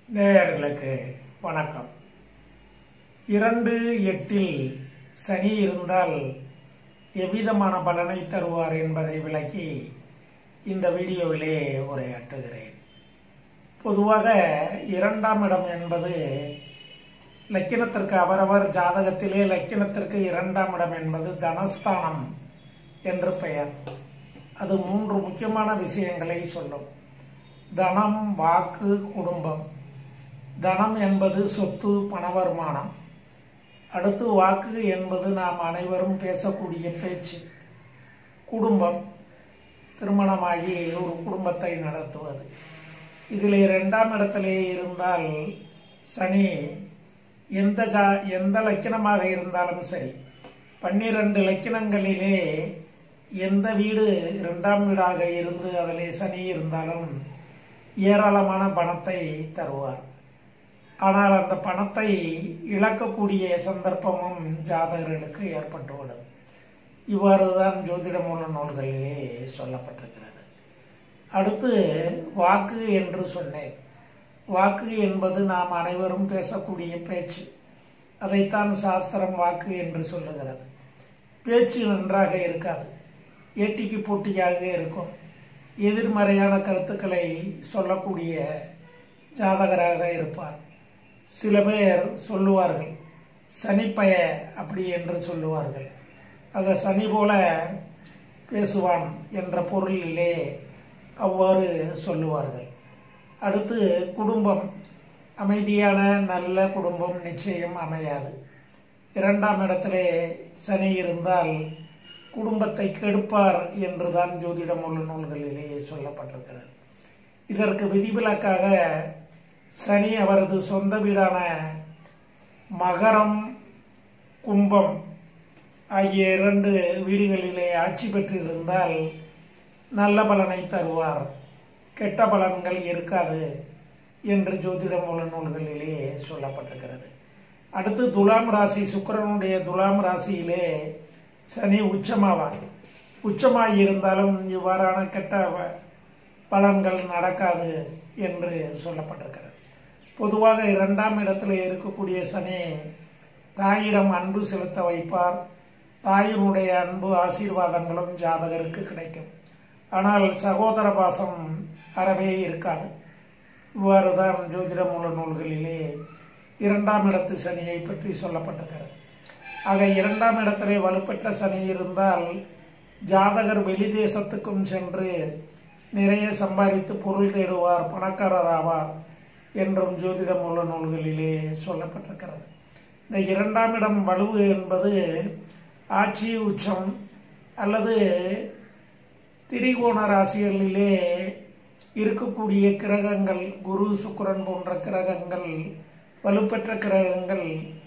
நேயர்களுக்கு வணக்கம் இரண்டு எட்டில் சனி இருந்தால் எவ்விதமான பலனை தருவார் என்பதை விளக்கி இந்த வீடியோவிலே உரையாற்றுகிறேன் பொதுவாக இரண்டாம் இடம் என்பது லக்கினத்திற்கு அவரவர் ஜாதகத்திலே லக்கினத்திற்கு இரண்டாம் இடம் என்பது தனஸ்தானம் என்று பெயர் அது மூன்று முக்கியமான விஷயங்களை சொல்லும் தனம் வாக்கு குடும்பம் தனம் என்பது சொத்து பண வருமானம் அடுத்து வாக்கு என்பது நாம் அனைவரும் பேசக்கூடிய பேச்சு குடும்பம் திருமணமாகி ஒரு குடும்பத்தை நடத்துவது இதில் இரண்டாம் இடத்திலே இருந்தால் சனி எந்த ஜா எந்த லக்கினமாக இருந்தாலும் சரி பன்னிரண்டு லக்கினங்களிலே எந்த வீடு இரண்டாம் வீடாக இருந்து அதிலே சனி இருந்தாலும் ஏராளமான பணத்தை தருவார் ஆனால் அந்த பணத்தை இழக்கக்கூடிய சந்தர்ப்பமும் ஜாதகர்களுக்கு ஏற்பட்டுவிடும் இவ்வாறு தான் ஜோதிட மூல நூல்களிலே சொல்லப்பட்டிருக்கிறது அடுத்து வாக்கு என்று சொன்னேன் வாக்கு என்பது நாம் அனைவரும் பேசக்கூடிய பேச்சு அதைத்தான் சாஸ்திரம் வாக்கு என்று சொல்லுகிறது பேச்சு நன்றாக இருக்காது ஏட்டிக்கு போட்டியாக இருக்கும் எதிர்மறையான கருத்துக்களை சொல்லக்கூடிய ஜாதகராக இருப்பார் சில பேர் சொல்லுவார்கள் சனிப்பய அப்படி என்று சொல்லுவார்கள் ஆக சனி போல பேசுவான் என்ற பொருளிலே அவ்வாறு சொல்லுவார்கள் அடுத்து குடும்பம் அமைதியான நல்ல குடும்பம் நிச்சயம் அமையாது இரண்டாம் இடத்திலே சனி இருந்தால் குடும்பத்தை கெடுப்பார் என்றுதான் ஜோதிடம் உள்ள நூல்களிலே சொல்லப்பட்டிருக்கிறது இதற்கு விதிவிலக்காக சனி அவரது சொந்த வீடான மகரம் கும்பம் ஆகிய இரண்டு வீடுகளிலே ஆட்சி பெற்றிருந்தால் நல்ல பலனை தருவார் கெட்ட பலன்கள் இருக்காது என்று ஜோதிட மூல நூல்களிலே சொல்லப்பட்டிருக்கிறது அடுத்து துலாம் ராசி சுக்கரனுடைய துலாம் ராசியிலே சனி உச்சமாவார் உச்சமாகி இருந்தாலும் இவ்வாறான கெட்ட பலன்கள் நடக்காது என்று சொல்லப்பட்டிருக்கிறது பொதுவாக இரண்டாம் இடத்துல இருக்கக்கூடிய சனி தாயிடம் அன்பு செலுத்த வைப்பார் தாயினுடைய அன்பு ஆசீர்வாதங்களும் ஜாதகருக்கு கிடைக்கும் ஆனால் சகோதர பாசம் அறவே இருக்காது இவ்வாறு தான் ஜோதிட மூல நூல்களிலே இரண்டாம் இடத்து சனியை பற்றி சொல்லப்பட்டிருக்கிறது ஆக இரண்டாம் இடத்திலே வலுப்பெற்ற சனி இருந்தால் ஜாதகர் வெளி தேசத்துக்கும் சென்று நிறைய சம்பாதித்து பொருள் தேடுவார் பணக்காரர் ஆவார் என்றும் ஜோதிட மூல நூல்களிலே சொல்லப்பட்டிருக்கிறது இந்த இரண்டாம் இடம் வலுவு என்பது ஆட்சி உச்சம் அல்லது திரிகோண ராசிகளிலே இருக்கக்கூடிய கிரகங்கள் குரு சுக்கரன் போன்ற கிரகங்கள் வலுப்பெற்ற கிரகங்கள்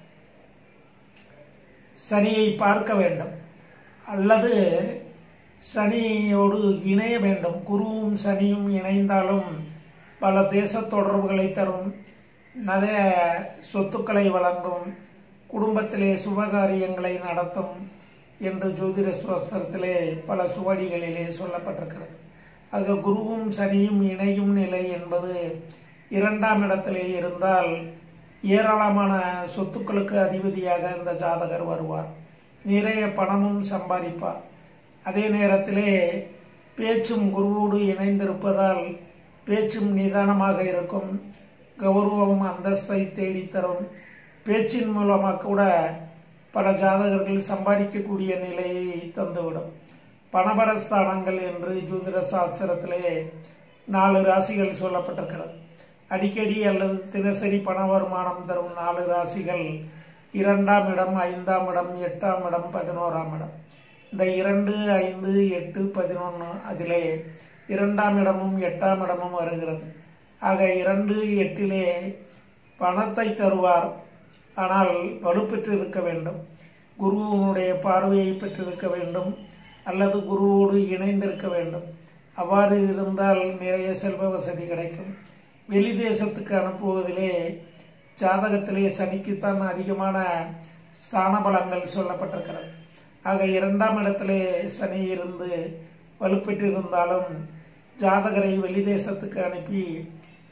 சனியை பார்க்க வேண்டும் அல்லது சனியோடு இணைய வேண்டும் குருவும் சனியும் இணைந்தாலும் பல தேச தொடர்புகளை தரும் நிறைய சொத்துக்களை வழங்கும் குடும்பத்திலே சுபகாரியங்களை நடத்தும் என்று ஜோதிட சுவஸ்திரத்திலே பல சுவடிகளிலே சொல்லப்பட்டிருக்கிறது ஆக குருவும் சனியும் இணையும் நிலை என்பது இரண்டாம் இடத்திலே இருந்தால் ஏராளமான சொத்துக்களுக்கு அதிபதியாக இந்த ஜாதகர் வருவார் நிறைய பணமும் சம்பாதிப்பார் அதே நேரத்திலே பேச்சும் குருவோடு இணைந்திருப்பதால் பேச்சும் நிதானமாக இருக்கும் கௌரவம் அந்தஸ்தை தேடித்தரும் பேச்சின் மூலமாக கூட பல ஜாதகர்கள் சம்பாதிக்கக்கூடிய நிலையை தந்துவிடும் பணபரஸ்தானங்கள் என்று ஜோதிட சாஸ்திரத்திலே நாலு ராசிகள் சொல்லப்பட்டிருக்கிறது அடிக்கடி அல்லது தினசரி பண வருமானம் தரும் நாலு ராசிகள் இரண்டாம் இடம் ஐந்தாம் இடம் எட்டாம் இடம் பதினோராம் இடம் இந்த இரண்டு ஐந்து எட்டு பதினொன்று அதிலே இரண்டாம் இடமும் எட்டாம் இடமும் வருகிறது ஆக இரண்டு எட்டிலே பணத்தை தருவார் ஆனால் வலுப்பெற்று இருக்க வேண்டும் குருவினுடைய பார்வையை பெற்றிருக்க வேண்டும் அல்லது குருவோடு இணைந்திருக்க வேண்டும் அவ்வாறு இருந்தால் நிறைய செல்வ வசதி கிடைக்கும் வெளி தேசத்துக்கு அனுப்புவதிலே ஜாதகத்திலே சனிக்குத்தான் அதிகமான ஸ்தான பலங்கள் சொல்லப்பட்டிருக்கிறது ஆக இரண்டாம் இடத்திலே சனி இருந்து வலுப்பெற்றிருந்தாலும் ஜாதகரை வெளி தேசத்துக்கு அனுப்பி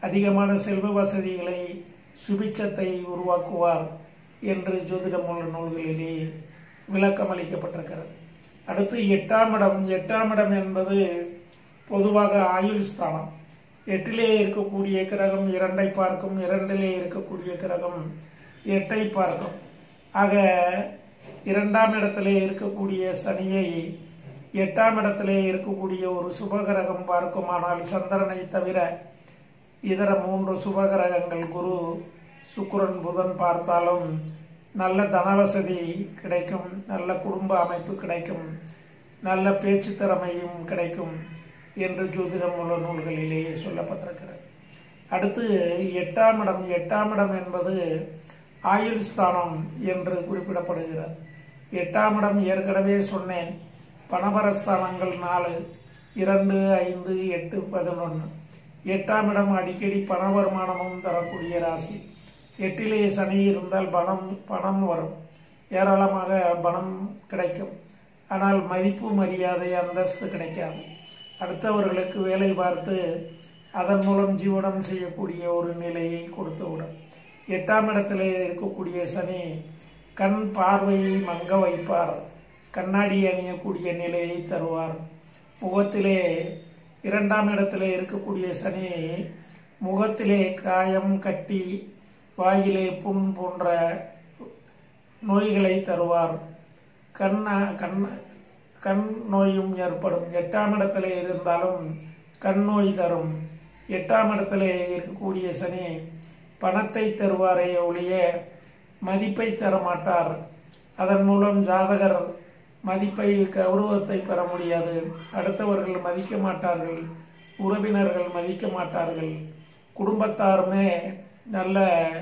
அதிகமான செல்வ வசதிகளை சுபிச்சத்தை உருவாக்குவார் என்று ஜோதிட மூல நூல்களிலே விளக்கம் அளிக்கப்பட்டிருக்கிறது அடுத்து எட்டாம் இடம் எட்டாம் இடம் என்பது பொதுவாக ஆயுள் ஸ்தானம் எட்டிலே இருக்கக்கூடிய கிரகம் இரண்டை பார்க்கும் இரண்டிலே இருக்கக்கூடிய கிரகம் எட்டை பார்க்கும் ஆக இரண்டாம் இடத்திலே இருக்கக்கூடிய சனியை எட்டாம் இடத்திலே இருக்கக்கூடிய ஒரு சுபகிரகம் பார்க்குமானால் சந்திரனை தவிர இதர மூன்று சுபகிரகங்கள் குரு சுக்கிரன் புதன் பார்த்தாலும் நல்ல தனவசதி கிடைக்கும் நல்ல குடும்ப அமைப்பு கிடைக்கும் நல்ல பேச்சு திறமையும் கிடைக்கும் என்று ஜோதிடம் உள்ள நூல்களிலேயே சொல்லப்பட்டிருக்கிறது அடுத்து எட்டாம் இடம் எட்டாம் இடம் என்பது ஆயுள் ஸ்தானம் என்று குறிப்பிடப்படுகிறது எட்டாம் இடம் ஏற்கனவே சொன்னேன் பணபரஸ்தானங்கள் நாலு இரண்டு ஐந்து எட்டு பதினொன்று எட்டாம் இடம் அடிக்கடி பண வருமானமும் தரக்கூடிய ராசி எட்டிலே சனி இருந்தால் பணம் பணம் வரும் ஏராளமாக பணம் கிடைக்கும் ஆனால் மதிப்பு மரியாதை அந்தஸ்து கிடைக்காது அடுத்தவர்களுக்கு வேலை பார்த்து அதன் மூலம் ஜீவனம் செய்யக்கூடிய ஒரு நிலையை கொடுத்துவிடும் எட்டாம் இடத்திலே இருக்கக்கூடிய சனி கண் பார்வையை மங்க வைப்பார் கண்ணாடி அணியக்கூடிய நிலையை தருவார் முகத்திலே இரண்டாம் இடத்திலே இருக்கக்கூடிய சனி முகத்திலே காயம் கட்டி வாயிலே புண் போன்ற நோய்களை தருவார் கண் கண் கண் நோயும் ஏற்படும் எட்டாம் இடத்திலே இருந்தாலும் கண் நோய் தரும் எட்டாம் இடத்திலே இருக்கக்கூடிய சனி பணத்தை தருவாரே ஒழிய மதிப்பை தரமாட்டார் அதன் மூலம் ஜாதகர் மதிப்பை கௌரவத்தை பெற முடியாது அடுத்தவர்கள் மதிக்க மாட்டார்கள் உறவினர்கள் மதிக்க மாட்டார்கள் குடும்பத்தாருமே நல்ல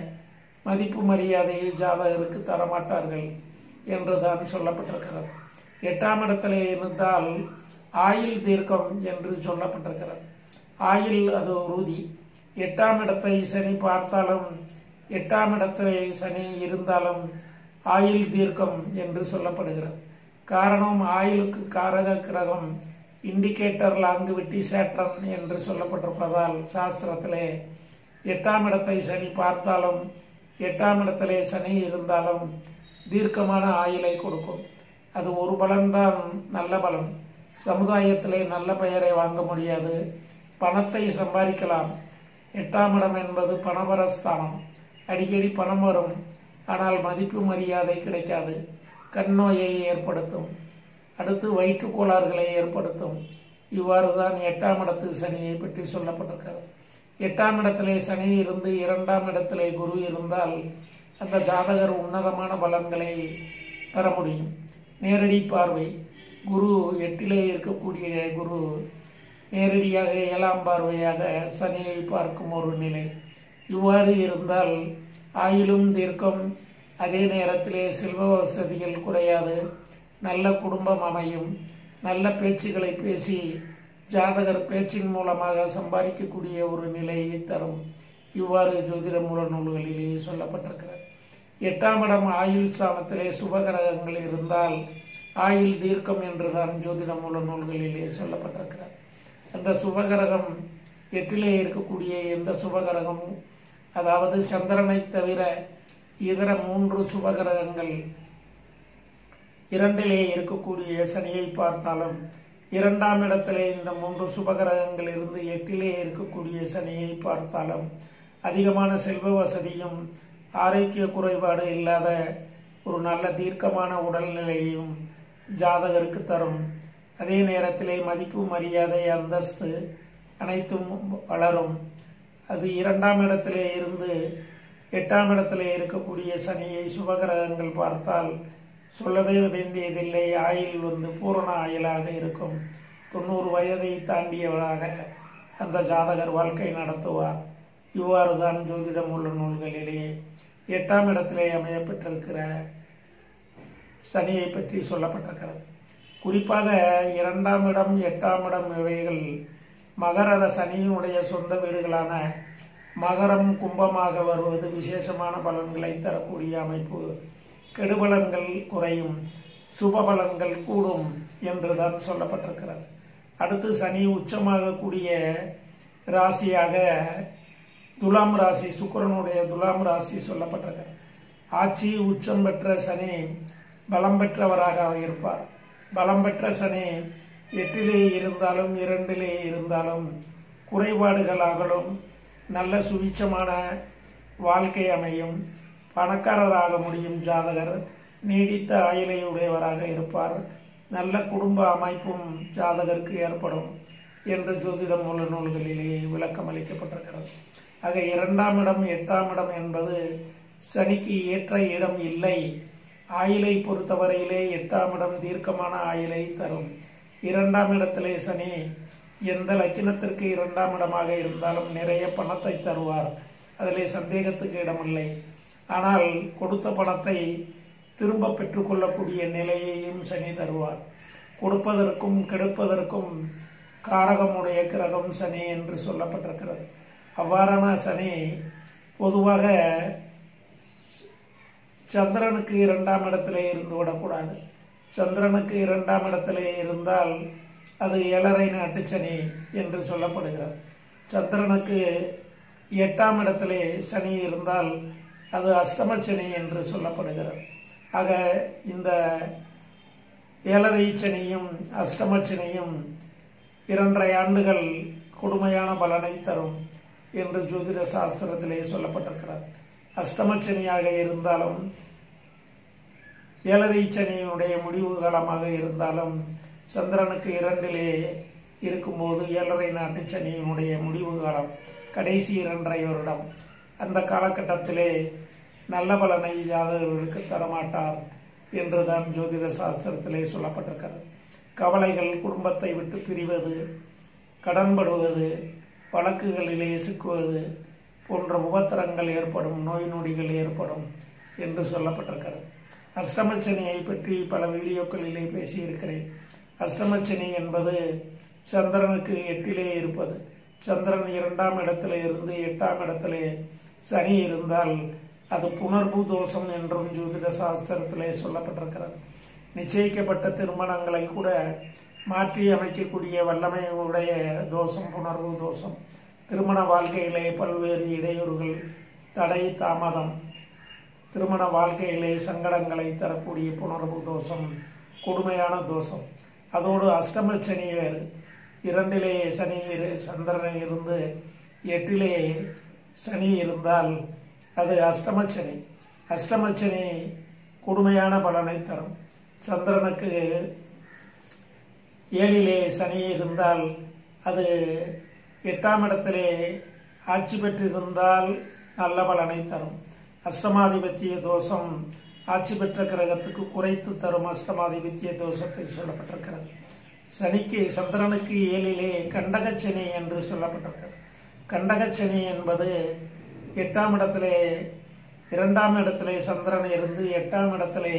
மதிப்பு மரியாதையை ஜாதகருக்கு தரமாட்டார்கள் என்று தான் சொல்லப்பட்டிருக்கிறது எட்டாம் இடத்துல இருந்தால் ஆயில் தீர்க்கம் என்று சொல்லப்பட்டிருக்கிறது ஆயில் அது உறுதி எட்டாம் இடத்தை சனி பார்த்தாலும் எட்டாம் இடத்திலே சனி இருந்தாலும் ஆயில் தீர்க்கம் என்று சொல்லப்படுகிறது காரணம் ஆயிலுக்கு காரக கிரகம் இண்டிகேட்டர் லாங்கு விட்டி சேட்டன் என்று சொல்லப்பட்டிருப்பதால் சாஸ்திரத்திலே எட்டாம் இடத்தை சனி பார்த்தாலும் எட்டாம் இடத்திலே சனி இருந்தாலும் தீர்க்கமான ஆயுளை கொடுக்கும் அது ஒரு பலன்தான் நல்ல பலன் சமுதாயத்திலே நல்ல பெயரை வாங்க முடியாது பணத்தை சம்பாதிக்கலாம் எட்டாம் இடம் என்பது பணபரஸ்தானம் அடிக்கடி பணம் வரும் ஆனால் மதிப்பு மரியாதை கிடைக்காது கண் நோயை ஏற்படுத்தும் அடுத்து வயிற்றுக் கோளாறுகளை ஏற்படுத்தும் இவ்வாறு தான் எட்டாம் இடத்து சனியை பற்றி சொல்லப்பட்டிருக்கிறது எட்டாம் இடத்திலே சனி இருந்து இரண்டாம் இடத்திலே குரு இருந்தால் அந்த ஜாதகர் உன்னதமான பலன்களை பெற முடியும் நேரடி பார்வை குரு எட்டிலே இருக்கக்கூடிய குரு நேரடியாக ஏழாம் பார்வையாக சனியை பார்க்கும் ஒரு நிலை இவ்வாறு இருந்தால் ஆயிலும் தீர்க்கம் அதே நேரத்திலே செல்வ வசதிகள் குறையாது நல்ல குடும்பம் அமையும் நல்ல பேச்சுகளை பேசி ஜாதகர் பேச்சின் மூலமாக சம்பாதிக்கக்கூடிய ஒரு நிலையை தரும் இவ்வாறு ஜோதிட மூல நூல்களிலே சொல்லப்பட்டிருக்கிறது எட்டாம் இடம் ஆயுள் ஸ்தானத்திலே சுபகிரகங்கள் இருந்தால் ஆயுள் தீர்க்கம் என்றுதான் ஜோதிட மூல நூல்களிலே சொல்லப்பட்டிருக்கிறது அந்த சுபகிரகம் எட்டிலே இருக்கக்கூடிய எந்த சுபகிரகமும் அதாவது சந்திரனை தவிர இதர மூன்று சுபகிரகங்கள் இரண்டிலே இருக்கக்கூடிய சனியை பார்த்தாலும் இரண்டாம் இடத்திலே இந்த மூன்று சுபகிரகங்கள் இருந்து எட்டிலே இருக்கக்கூடிய சனியை பார்த்தாலும் அதிகமான செல்வ வசதியும் ஆரோக்கிய குறைபாடு இல்லாத ஒரு நல்ல தீர்க்கமான உடல்நிலையும் ஜாதகருக்கு தரும் அதே நேரத்திலே மதிப்பு மரியாதை அந்தஸ்து அனைத்தும் வளரும் அது இரண்டாம் இடத்திலே இருந்து எட்டாம் இடத்திலே இருக்கக்கூடிய சனியை சுபகிரகங்கள் பார்த்தால் சொல்லவே வேண்டியதில்லை ஆயில் வந்து பூரண ஆயிலாக இருக்கும் தொண்ணூறு வயதை தாண்டியவராக அந்த ஜாதகர் வாழ்க்கை நடத்துவார் இவ்வாறு தான் ஜோதிடம் உள்ள நூல்களிலே எட்டாம் இடத்திலே அமையப்பட்டிருக்கிற சனியை பற்றி சொல்லப்பட்டிருக்கிறது குறிப்பாக இரண்டாம் இடம் எட்டாம் இடம் இவைகள் மகர சனியினுடைய சொந்த வீடுகளான மகரம் கும்பமாக வருவது விசேஷமான பலன்களை தரக்கூடிய அமைப்பு கெடுபலன்கள் குறையும் சுப பலன்கள் கூடும் என்றுதான் சொல்லப்பட்டிருக்கிறது அடுத்து சனி உச்சமாகக்கூடிய ராசியாக துலாம் ராசி சுக்கிரனுடைய துலாம் ராசி சொல்லப்பட்டிருக்கிறது ஆட்சி உச்சம் பெற்ற சனி பலம் பெற்றவராக இருப்பார் பலம் பெற்ற சனி எட்டிலே இருந்தாலும் இரண்டிலே இருந்தாலும் குறைபாடுகளாகலும் நல்ல சுவிச்சமான வாழ்க்கை அமையும் பணக்காரராக முடியும் ஜாதகர் நீடித்த ஆயுளை உடையவராக இருப்பார் நல்ல குடும்ப அமைப்பும் ஜாதகருக்கு ஏற்படும் என்று ஜோதிட மூல நூல்களிலே விளக்கம் அளிக்கப்பட்டிருக்கிறது ஆக இரண்டாம் இடம் எட்டாம் இடம் என்பது சனிக்கு ஏற்ற இடம் இல்லை ஆயிலை பொறுத்தவரையிலே எட்டாம் இடம் தீர்க்கமான ஆயிலை தரும் இரண்டாம் இடத்திலே சனி எந்த லட்சணத்திற்கு இரண்டாம் இடமாக இருந்தாலும் நிறைய பணத்தை தருவார் அதிலே சந்தேகத்துக்கு இடமில்லை ஆனால் கொடுத்த பணத்தை திரும்ப பெற்றுக்கொள்ளக்கூடிய நிலையையும் சனி தருவார் கொடுப்பதற்கும் கெடுப்பதற்கும் காரகமுடைய கிரகம் சனி என்று சொல்லப்பட்டிருக்கிறது அவ்வாறான சனி பொதுவாக சந்திரனுக்கு இரண்டாம் இடத்திலே இருந்து விடக்கூடாது சந்திரனுக்கு இரண்டாம் இடத்திலே இருந்தால் அது ஏழரை நாட்டு சனி என்று சொல்லப்படுகிறது சந்திரனுக்கு எட்டாம் இடத்திலே சனி இருந்தால் அது அஷ்டம சனி என்று சொல்லப்படுகிறது ஆக இந்த ஏழரை சனியும் அஷ்டம சனியும் இரண்டரை ஆண்டுகள் கொடுமையான பலனை தரும் என்று ஜோதிட சாஸ்திரத்திலே சொல்லப்பட்டிருக்கிறது அஷ்டமச்சனியாக இருந்தாலும் ஏழரை சனியினுடைய முடிவு காலமாக இருந்தாலும் சந்திரனுக்கு இரண்டிலே இருக்கும்போது ஏழரை நாட்டு சனியினுடைய முடிவு காலம் கடைசி இரண்டரை வருடம் அந்த காலகட்டத்திலே நல்ல பலனை ஜாதகர்களுக்கு தரமாட்டார் என்றுதான் ஜோதிட சாஸ்திரத்திலே சொல்லப்பட்டிருக்கிறது கவலைகள் குடும்பத்தை விட்டு பிரிவது கடன்படுவது வழக்குகளிலே சிக்குவது போன்ற உபத்திரங்கள் ஏற்படும் நோய் நொடிகள் ஏற்படும் என்று சொல்லப்பட்டிருக்கிறது அஷ்டமச்சனியை பற்றி பல வீடியோக்களிலே பேசியிருக்கிறேன் அஷ்டமச்சனி என்பது சந்திரனுக்கு எட்டிலே இருப்பது சந்திரன் இரண்டாம் இடத்திலே இருந்து எட்டாம் இடத்திலே சனி இருந்தால் அது புணர்வு தோஷம் என்றும் ஜோதிட சாஸ்திரத்திலே சொல்லப்பட்டிருக்கிறது நிச்சயிக்கப்பட்ட திருமணங்களை கூட மாற்றி அமைக்கக்கூடிய வல்லமை உடைய தோஷம் புணர்வு தோஷம் திருமண வாழ்க்கையிலே பல்வேறு இடையூறுகள் தடை தாமதம் திருமண வாழ்க்கையிலே சங்கடங்களை தரக்கூடிய புணர்வு தோஷம் கொடுமையான தோஷம் அதோடு அஷ்டம சனி வேறு இரண்டிலே சனி இரு- சந்திரன் இருந்து எட்டிலே சனி இருந்தால் அது அஷ்டம சனி அஷ்டம சனி கொடுமையான பலனை தரும் சந்திரனுக்கு ஏழிலே சனி இருந்தால் அது எட்டாம் இடத்திலே ஆட்சி பெற்றிருந்தால் நல்ல பலனை தரும் அஷ்டமாதிபத்திய தோஷம் ஆட்சி பெற்ற கிரகத்துக்கு குறைத்து தரும் அஷ்டமாதிபத்திய தோஷத்தை சொல்லப்பட்டிருக்கிறது சனிக்கு சந்திரனுக்கு ஏழிலே கண்டகச்சனி என்று சொல்லப்பட்டிருக்கிறது கண்டகச்சனி என்பது எட்டாம் இடத்திலே இரண்டாம் இடத்திலே சந்திரன் இருந்து எட்டாம் இடத்திலே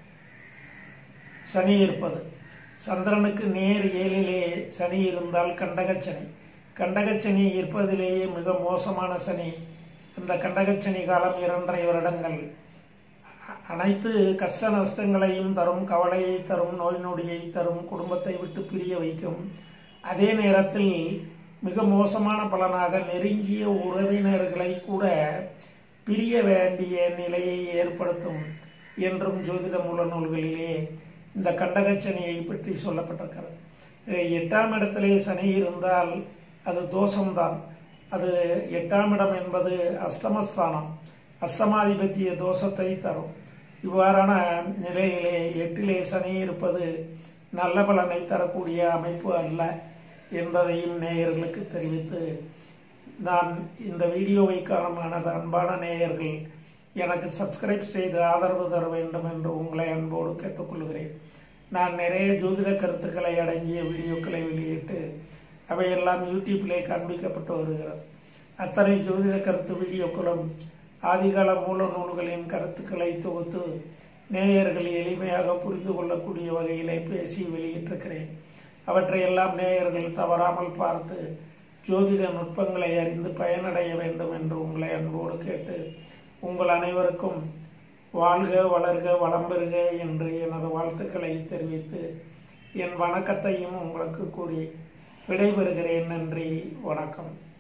சனி இருப்பது சந்திரனுக்கு நேர் ஏழிலே சனி இருந்தால் கண்டகச்சனி கண்டகச்சனி இருப்பதிலேயே மிக மோசமான சனி இந்த கண்டகச்சனி காலம் இரண்டரை வருடங்கள் அ- அனைத்து கஷ்ட நஷ்டங்களையும் தரும் கவலையை தரும் நோய் நொடியை தரும் குடும்பத்தை விட்டு பிரிய வைக்கும் அதே நேரத்தில் மிக மோசமான பலனாக நெருங்கிய உறவினர்களை கூட பிரிய வேண்டிய நிலையை ஏற்படுத்தும் என்றும் ஜோதிட மூல நூல்களிலே இந்த கண்டகச்சனியை பற்றி சொல்லப்பட்டிருக்கிறது அஹ் எட்டாம் இடத்திலே சனி இருந்தால் அது தோஷம்தான் அது எட்டாம் இடம் என்பது அஷ்டமஸ்தானம் அஷ்டமாதிபத்திய தோஷத்தை தரும் இவ்வாறான நிலையிலே எட்டிலே சனி இருப்பது நல்ல பலனை தரக்கூடிய அமைப்பு அல்ல என்பதையும் நேயர்களுக்கு தெரிவித்து நான் இந்த வீடியோவை காணும் எனது அன்பான நேயர்கள் எனக்கு சப்ஸ்கிரைப் செய்து ஆதரவு தர வேண்டும் என்று உங்களை அன்போடு கேட்டுக்கொள்கிறேன் நான் நிறைய ஜோதிட கருத்துக்களை அடங்கிய வீடியோக்களை வெளியிட்டு அவையெல்லாம் யூடியூப்பிலே காண்பிக்கப்பட்டு வருகிறது அத்தனை ஜோதிட கருத்து வீடியோக்களும் ஆதிகால மூல நூல்களின் கருத்துக்களை தொகுத்து நேயர்கள் எளிமையாக புரிந்து கொள்ளக்கூடிய வகையிலே பேசி வெளியிட்டிருக்கிறேன் அவற்றையெல்லாம் நேயர்கள் தவறாமல் பார்த்து ஜோதிட நுட்பங்களை அறிந்து பயனடைய வேண்டும் என்று உங்களை அன்போடு கேட்டு உங்கள் அனைவருக்கும் வாழ்க வளர்க வளம் பெறுக என்று எனது வாழ்த்துக்களை தெரிவித்து என் வணக்கத்தையும் உங்களுக்கு கூறி விடைபெறுகிறேன் நன்றி வணக்கம்